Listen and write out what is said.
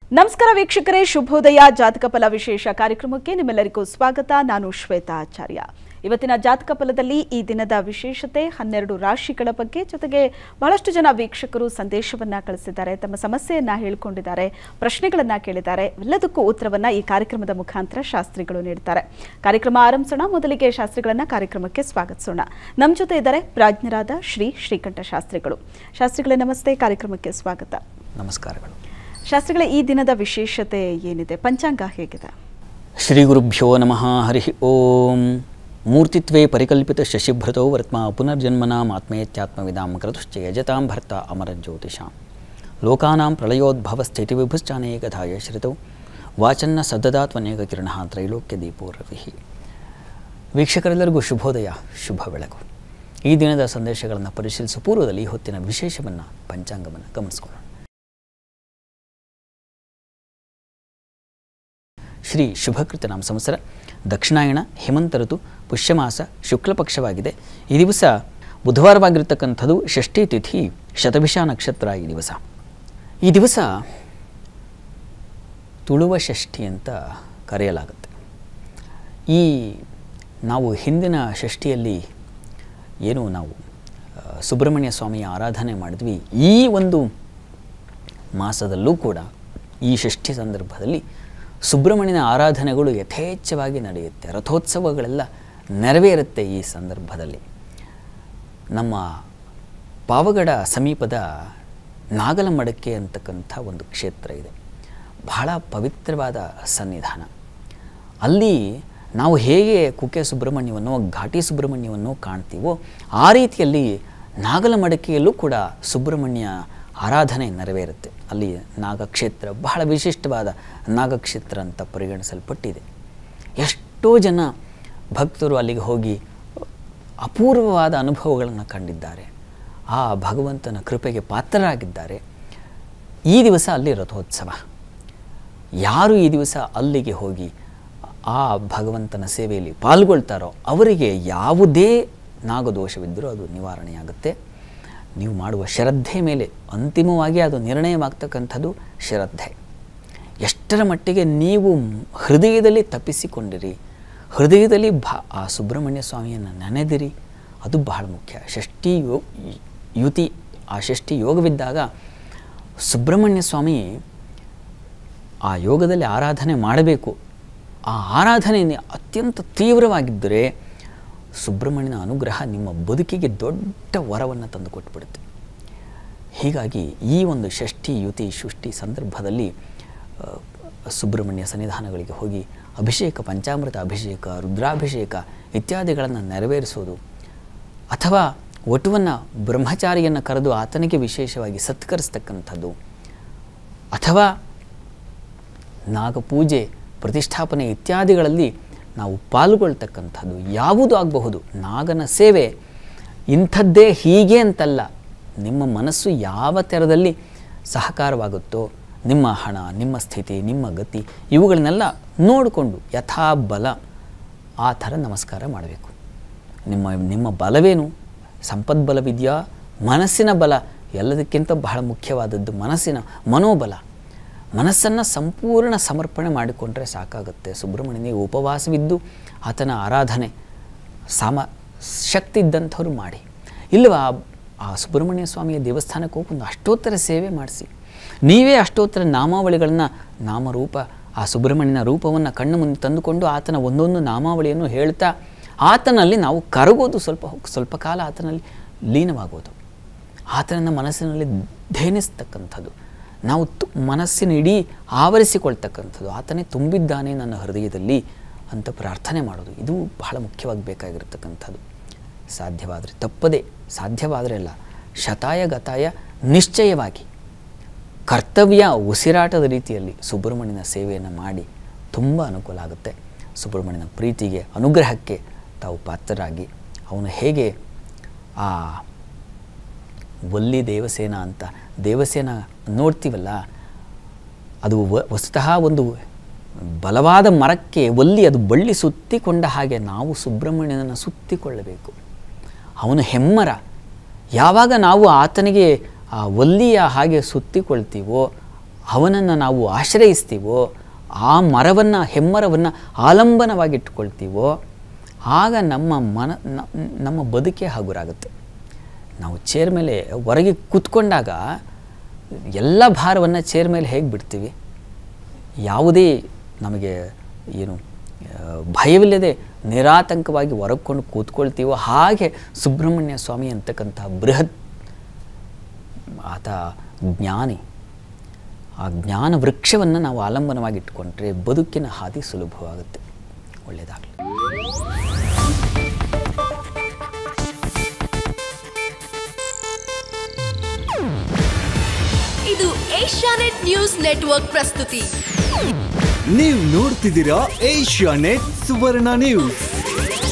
ನಮಸ್ಕಾರ ವೀಕ್ಷಕರೇ ಶುಭೋದಯ ಜಾತಕ ಫಲ ವಿಶೇಷ ಕಾರ್ಯಕ್ರಮಕ್ಕೆ ನಿಮ್ಮೆಲ್ಲರಿಗೂ ಸ್ವಾಗತ ನಾನು ಶ್ವೇತಾ ಆಚಾರ್ಯ ಇವತ್ತಿನ ಜಾತಕ ಫಲದಲ್ಲಿ ಈ ದಿನದ ವಿಶೇಷತೆ ಹನ್ನೆರಡು ರಾಶಿಗಳ ಬಗ್ಗೆ ಜೊತೆಗೆ ಬಹಳಷ್ಟು ಜನ ವೀಕ್ಷಕರು ಸಂದೇಶವನ್ನ ಕಳಿಸಿದ್ದಾರೆ ತಮ್ಮ ಸಮಸ್ಯೆಯನ್ನ ಹೇಳ್ಕೊಂಡಿದ್ದಾರೆ ಪ್ರಶ್ನೆಗಳನ್ನ ಕೇಳಿದ್ದಾರೆ ಎಲ್ಲದಕ್ಕೂ ಉತ್ತರವನ್ನ ಈ ಕಾರ್ಯಕ್ರಮದ ಮುಖಾಂತರ ಶಾಸ್ತ್ರಿಗಳು ನೀಡ್ತಾರೆ ಕಾರ್ಯಕ್ರಮ ಆರಂಭಿಸೋಣ ಮೊದಲಿಗೆ ಶಾಸ್ತ್ರಿಗಳನ್ನ ಕಾರ್ಯಕ್ರಮಕ್ಕೆ ಸ್ವಾಗತಿಸೋಣ ನಮ್ಮ ಜೊತೆ ಇದ್ದಾರೆ ಪ್ರಾಜ್ಞರಾದ ಶ್ರೀ ಶ್ರೀಕಂಠ ಶಾಸ್ತ್ರಿಗಳು ಶಾಸ್ತ್ರಿಗಳೇ ನಮಸ್ತೆ ಕಾರ್ಯಕ್ರಮಕ್ಕೆ ಸ್ವಾಗತ ನಮಸ್ಕಾರಗಳು ಶಾಸ್ತ್ರಿಗಳ ಈ ದಿನದ ವಿಶೇಷತೆ ಏನಿದೆ ಪಂಚಾಂಗ ಹೇಗಿದೆ ಶ್ರೀ ಗುರುಭ್ಯೋ ನಮಃ ಹರಿ ಓಂ ಮೂರ್ತಿತ್ವೇ ಪರಿಕಲ್ಪಿತ ಶಶಿಭೃತೋ ವರ್ತ್ಮ ಪುನರ್ಜನ್ಮನಾಂ ಆತ್ಮೇತ್ಯಾತ್ಮವಿದಾಂ ಕ್ರತುಶ್ಚ ಯಜತಾಂ ಭರ್ತ ಅಮರಜ್ಯೋತಿಷಾಂ ಲೋಕಾನಾಂ ಪ್ರಳಯೋದ್ಭವ ಸ್ಥಿತಿ ವಿಭುಶ್ಚಾನೇಕಧಾಯ ಶ್ರಿತೌ ವಾಚನ್ನ ಸದ್ದದಾತ್ವನೇಕ ಕಿರಣ ತ್ರೈಲೋಕ್ಯ ದೀಪೋ ರವಿ ವೀಕ್ಷಕರೆಲ್ಲರಿಗೂ ಶುಭೋದಯ ಶುಭ ಬೆಳಕು ಈ ದಿನದ ಸಂದೇಶಗಳನ್ನು ಪರಿಶೀಲಿಸುವ ಪೂರ್ವದಲ್ಲಿ ಈ ಹೊತ್ತಿನ ವಿಶೇಷವನ್ನು ಪಂಚಾಂಗವನ್ನು ಗಮನಿಸಿಕೊಳ್ಳೋಣ ಶ್ರೀ ಶುಭಕೃತ ನಾಮ ಸಂವತ್ಸರ ದಕ್ಷಿಣಾಯಣ ಹೇಮಂತ ಋತು ಪುಷ್ಯಮಾಸ ಶುಕ್ಲ ಪಕ್ಷವಾಗಿದೆ ಈ ದಿವಸ ಬುಧವಾರವಾಗಿರ್ತಕ್ಕಂಥದ್ದು ಷಷ್ಠಿ ತಿಥಿ ಶತಭಿಷ ನಕ್ಷತ್ರ ಈ ದಿವಸ ಈ ದಿವಸ ತುಳುವ ಷಷ್ಠಿ ಅಂತ ಕರೆಯಲಾಗುತ್ತೆ ಈ ನಾವು ಹಿಂದಿನ ಷಷ್ಠಿಯಲ್ಲಿ ಏನು ನಾವು ಆ, ಸುಬ್ರಹ್ಮಣ್ಯ ಸ್ವಾಮಿಯ ಆರಾಧನೆ ಮಾಡಿದ್ವಿ ಈ ಒಂದು ಮಾಸದಲ್ಲೂ ಕೂಡ ಈ ಷಷ್ಠಿ ಸಂದರ್ಭದಲ್ಲಿ ಸುಬ್ರಹ್ಮಣ್ಯನ ಆರಾಧನೆಗಳು ಯಥೇಚ್ಛವಾಗಿ ನಡೆಯುತ್ತೆ ರಥೋತ್ಸವಗಳೆಲ್ಲ ನೆರವೇರುತ್ತೆ ಈ ಸಂದರ್ಭದಲ್ಲಿ ನಮ್ಮ ಪಾವಗಡ ಸಮೀಪದ ನಾಗಲಮಡಕೆ ಅಂತಕ್ಕಂಥ ಒಂದು ಕ್ಷೇತ್ರ ಇದೆ ಬಹಳ ಪವಿತ್ರವಾದ ಸನ್ನಿಧಾನ ಅಲ್ಲಿ ನಾವು ಹೇಗೆ ಕುಕ್ಕೆ ಸುಬ್ರಹ್ಮಣ್ಯವನ್ನು ಘಾಟಿ ಸುಬ್ರಹ್ಮಣ್ಯವನ್ನು ಕಾಣ್ತೀವೋ ಆ ರೀತಿಯಲ್ಲಿ ನಾಗಲಮಡಕೆಯಲ್ಲೂ ಕೂಡ ಸುಬ್ರಹ್ಮಣ್ಯ ಆರಾಧನೆ ನೆರವೇರುತ್ತೆ ಅಲ್ಲಿ ನಾಗಕ್ಷೇತ್ರ ಬಹಳ ವಿಶಿಷ್ಟವಾದ ನಾಗಕ್ಷೇತ್ರ ಅಂತ ಪರಿಗಣಿಸಲ್ಪಟ್ಟಿದೆ ಎಷ್ಟೋ ಜನ ಭಕ್ತರು ಅಲ್ಲಿಗೆ ಹೋಗಿ ಅಪೂರ್ವವಾದ ಅನುಭವಗಳನ್ನು ಕಂಡಿದ್ದಾರೆ ಆ ಭಗವಂತನ ಕೃಪೆಗೆ ಪಾತ್ರರಾಗಿದ್ದಾರೆ ಈ ದಿವಸ ಅಲ್ಲಿ ರಥೋತ್ಸವ ಯಾರು ಈ ದಿವಸ ಅಲ್ಲಿಗೆ ಹೋಗಿ ಆ ಭಗವಂತನ ಸೇವೆಯಲ್ಲಿ ಪಾಲ್ಗೊಳ್ತಾರೋ ಅವರಿಗೆ ಯಾವುದೇ ನಾಗದೋಷವಿದ್ದರೂ ಅದು ನಿವಾರಣೆಯಾಗುತ್ತೆ ನೀವು ಮಾಡುವ ಶ್ರದ್ಧೆ ಮೇಲೆ ಅಂತಿಮವಾಗಿ ಅದು ನಿರ್ಣಯವಾಗ್ತಕ್ಕಂಥದ್ದು ಶ್ರದ್ಧೆ ಎಷ್ಟರ ಮಟ್ಟಿಗೆ ನೀವು ಹೃದಯದಲ್ಲಿ ತಪ್ಪಿಸಿಕೊಂಡಿರಿ ಹೃದಯದಲ್ಲಿ ಭಾ ಆ ಸುಬ್ರಹ್ಮಣ್ಯ ಸ್ವಾಮಿಯನ್ನು ನೆನೆದಿರಿ ಅದು ಬಹಳ ಮುಖ್ಯ ಷಷ್ಠಿ ಯೋ ಯುತಿ ಆ ಷಷ್ಠಿ ಯೋಗವಿದ್ದಾಗ ಸುಬ್ರಹ್ಮಣ್ಯ ಸ್ವಾಮಿ ಆ ಯೋಗದಲ್ಲಿ ಆರಾಧನೆ ಮಾಡಬೇಕು ಆ ಆರಾಧನೆ ನಿ- ಅತ್ಯಂತ ತೀವ್ರವಾಗಿದ್ದರೆ ಸುಬ್ರಹ್ಮಣ್ಯನ ಅನುಗ್ರಹ ನಿಮ್ಮ ಬದುಕಿಗೆ ದೊಡ್ಡ ವರವನ್ನು ತಂದು ಕೊಟ್ಬಿಡುತ್ತೆ ಹೀಗಾಗಿ ಈ ಒಂದು ಷಷ್ಠಿ ಯುತಿ ಸೃಷ್ಟಿ ಸಂದರ್ಭದಲ್ಲಿ ಆ, ಸುಬ್ರಹ್ಮಣ್ಯ ಸನ್ನಿಧಾನಗಳಿಗೆ ಹೋಗಿ ಅಭಿಷೇಕ ಪಂಚಾಮೃತ ಅಭಿಷೇಕ ರುದ್ರಾಭಿಷೇಕ ಇತ್ಯಾದಿಗಳನ್ನು ನೆರವೇರಿಸೋದು ಅಥವಾ ವಟುವನ್ನು ಬ್ರಹ್ಮಚಾರಿಯನ್ನು ಕರೆದು ಆತನಿಗೆ ವಿಶೇಷವಾಗಿ ಸತ್ಕರಿಸ್ತಕ್ಕಂಥದ್ದು ಅಥವಾ ನಾಗಪೂಜೆ ಪ್ರತಿಷ್ಠಾಪನೆ ಇತ್ಯಾದಿಗಳಲ್ಲಿ ನಾವು ಪಾಲ್ಗೊಳ್ತಕ್ಕಂಥದ್ದು ಯಾವುದು ಆಗಬಹುದು ನಾಗನ ಸೇವೆ ಇಂಥದ್ದೇ ಹೀಗೆ ಅಂತಲ್ಲ ನಿಮ್ಮ ಮನಸ್ಸು ಯಾವ ಥರದಲ್ಲಿ ಸಹಕಾರವಾಗುತ್ತೋ ನಿಮ್ಮ ಹಣ ನಿಮ್ಮ ಸ್ಥಿತಿ ನಿಮ್ಮ ಗತಿ ಇವುಗಳನ್ನೆಲ್ಲ ನೋಡಿಕೊಂಡು ಯಥಾ ಬಲ ಆ ಥರ ನಮಸ್ಕಾರ ಮಾಡಬೇಕು ನಿಮ್ಮ ನಿಮ್ಮ ಬಲವೇನು ಸಂಪದ್ಬಲವಿದೆಯಾ ಮನಸ್ಸಿನ ಬಲ ಎಲ್ಲದಕ್ಕಿಂತ ಬಹಳ ಮುಖ್ಯವಾದದ್ದು ಮನಸ್ಸಿನ ಮನೋಬಲ ಮನಸ್ಸನ್ನು ಸಂಪೂರ್ಣ ಸಮರ್ಪಣೆ ಮಾಡಿಕೊಂಡ್ರೆ ಸಾಕಾಗುತ್ತೆ ಸುಬ್ರಹ್ಮಣ್ಯನಿಗೆ ಉಪವಾಸವಿದ್ದು ಆತನ ಆರಾಧನೆ ಸಾಮ ಶಕ್ತಿ ಇದ್ದಂಥವ್ರು ಮಾಡಿ ಇಲ್ಲವಾ ಆ ಸುಬ್ರಹ್ಮಣ್ಯ ಸ್ವಾಮಿಯ ದೇವಸ್ಥಾನಕ್ಕೆ ಹೋಗಿ ಒಂದು ಅಷ್ಟೋತ್ತರ ಸೇವೆ ಮಾಡಿಸಿ ನೀವೇ ಅಷ್ಟೋತ್ತರ ನಾಮಾವಳಿಗಳನ್ನು ನಾಮರೂಪ ಆ ಸುಬ್ರಹ್ಮಣ್ಯನ ರೂಪವನ್ನು ಕಣ್ಣು ಮುಂದೆ ತಂದುಕೊಂಡು ಆತನ ಒಂದೊಂದು ನಾಮಾವಳಿಯನ್ನು ಹೇಳ್ತಾ ಆತನಲ್ಲಿ ನಾವು ಕರಗೋದು ಸ್ವಲ್ಪ ಹೊತ್ತು- ಸ್ವಲ್ಪ ಕಾಲ ಆತನಲ್ಲಿ ಲೀನವಾಗೋದು ಆತನನ್ನು ಮನಸ್ಸಿನಲ್ಲಿ ಧೇನಿಸ್ತಕ್ಕಂಥದ್ದು ನಾವು ತು ಮನಸ್ಸಿನ ಇಡೀ ಆವರಿಸಿಕೊಳ್ತಕ್ಕಂಥದ್ದು ಆತನೇ ತುಂಬಿದ್ದಾನೆ ನನ್ನ ಹೃದಯದಲ್ಲಿ ಅಂತ ಪ್ರಾರ್ಥನೆ ಮಾಡೋದು ಇದು ಬಹಳ ಮುಖ್ಯವಾಗಿ ಬೇಕಾಗಿರ್ತಕ್ಕಂಥದ್ದು ಸಾಧ್ಯವಾದರೆ ತಪ್ಪದೆ ಸಾಧ್ಯವಾದರೆ ಅಲ್ಲ ಶತಾಯ ಗತಾಯ ನಿಶ್ಚಯವಾಗಿ ಕರ್ತವ್ಯ ಉಸಿರಾಟದ ರೀತಿಯಲ್ಲಿ ಸುಬ್ರಹ್ಮಣ್ಯನ ಸೇವೆಯನ್ನು ಮಾಡಿ ತುಂಬ ಅನುಕೂಲ ಆಗುತ್ತೆ ಸುಬ್ರಹ್ಮಣ್ಯನ ಪ್ರೀತಿಗೆ ಅನುಗ್ರಹಕ್ಕೆ ತಾವು ಪಾತ್ರರಾಗಿ ಅವನು ಹೇಗೆ ಆ ವಲ್ಲಿ ದೇವಸೇನ ಅಂತ ದೇವಸೇನ ನೋಡ್ತೀವಲ್ಲ ಅದು ವ ವಸ್ತುತಃ ಒಂದು ಬಲವಾದ ಮರಕ್ಕೆ ಒಲ್ಲಿ ಅದು ಬಳ್ಳಿ ಸುತ್ತಿಕೊಂಡ ಹಾಗೆ ನಾವು ಸುಬ್ರಹ್ಮಣ್ಯನನ್ನು ಸುತ್ತಿಕೊಳ್ಳಬೇಕು ಅವನು ಹೆಮ್ಮರ ಯಾವಾಗ ನಾವು ಆತನಿಗೆ ಆ ಒಲ್ಲಿಯ ಹಾಗೆ ಸುತ್ತಿಕೊಳ್ತೀವೋ ಅವನನ್ನು ನಾವು ಆಶ್ರಯಿಸ್ತೀವೋ ಆ ಮರವನ್ನು ಹೆಮ್ಮರವನ್ನು ಆಲಂಬನವಾಗಿಟ್ಕೊಳ್ತೀವೋ ಆಗ ನಮ್ಮ ಮನ ನ- ನಮ್ಮ ಬದುಕೇ ಹಗುರಾಗುತ್ತೆ ನಾವು ಚೇರ್ ಮೇಲೆ ಹೊರಗೆ ಕೂತ್ಕೊಂಡಾಗ ಎಲ್ಲ ಭಾರವನ್ನು ಚೇರ್ ಮೇಲೆ ಹೇಗೆ ಬಿಡ್ತೀವಿ ಯಾವುದೇ ನಮಗೆ ಏನು ಆ, ಭಯವಿಲ್ಲದೆ ನಿರಾತಂಕವಾಗಿ ಹೊರಕೊಂಡು ಕೂತ್ಕೊಳ್ತೀವೋ ಹಾಗೆ ಸುಬ್ರಹ್ಮಣ್ಯ ಸ್ವಾಮಿ ಅಂತಕ್ಕಂತಹ ಬೃಹತ್ ಆತ ಜ್ಞಾನಿ ಆ ಜ್ಞಾನ ವೃಕ್ಷವನ್ನು ನಾವು ಆಲಂಬನವಾಗಿ ಇಟ್ಕೊಂಡ್ರೆ ಬದುಕಿನ ಹಾದಿ ಸುಲಭವಾಗುತ್ತೆ ಒಳ್ಳೆಯದಾಗಲಿ ಇದು ಏಷ್ಯಾನೆಟ್ ನ್ಯೂಸ್ ನೆಟ್ವರ್ಕ್ ಪ್ರಸ್ತುತಿ ನೀವು ನೋಡ್ತಿದ್ದೀರಾ ಏಷ್ಯಾ ನೆಟ್ ಸುವರ್ಣ ನ್ಯೂಸ್